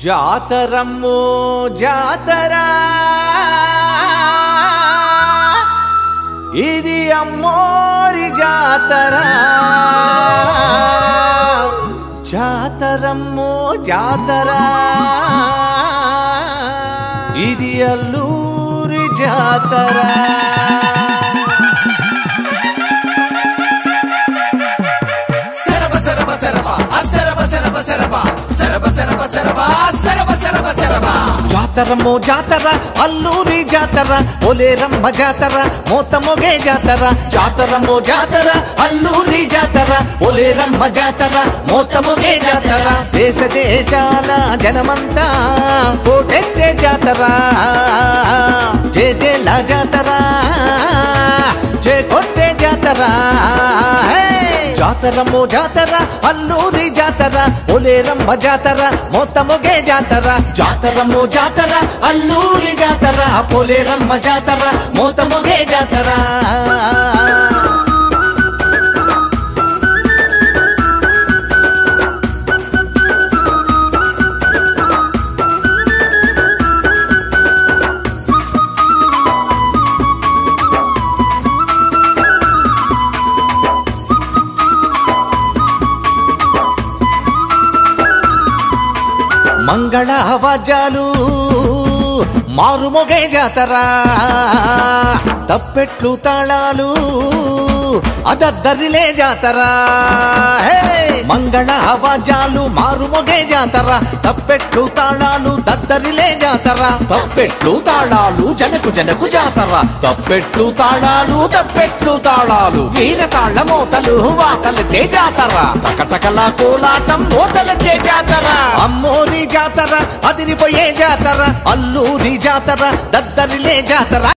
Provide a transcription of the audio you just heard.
జాతరమ్మో జాతర ఇది అమ్మోరి జాతర జాతరమ్మో జాతర ఇది అల్లూరి జాతర సరబ సరబ సరబ అసరబ సరబ సరబ సరబ సరబ సరబ సరబ సరబ సరబ జాతరమ్మో జాతర అల్లూరి జాతర ఒలేరమ్మ జాతర మోతమొగే జాతర జాతరమ్మో జాతర అల్లూరి జాతర ఒలేరమ్మ జాతర మోతమొగే జాతర దేశ దేశాల జనమంతా కోటెత్తే జాతర జే జేల జాతర జే కొట్టే జాతర హే! జాతరమ్మో జాతర అల్లూరి జాతర ఒలేరమ్మ జాతర మొత్తముగే జాతర జాతరమ్మో జాతర అల్లూరి జాతర పొలేరమ్మ జాతర మొత్తముగే జాతర మంగళ వాద్యాలు మారుమొగే జాతర తప్పెట్లు తాళాలు అదద్దరిలే జాతర హే! మంగళ వాద్యాలు మారుమొగే జాతర తప్పెట్లు తాళాలు దద్దరిలే జాతర తప్పెట్లు తాళాలు జనకు జనకు జాతర తప్పెట్లు తాళాలు తప్పెట్లు తాళాలు వీర తాళ మోతలు వాతలకే జాతర టకటకల కోలాటం మోతలకే జాతర అమ్మోరి జాతర అదిరిపోయే జాతర అల్లూరి జాతర దద్దరిలే జాతర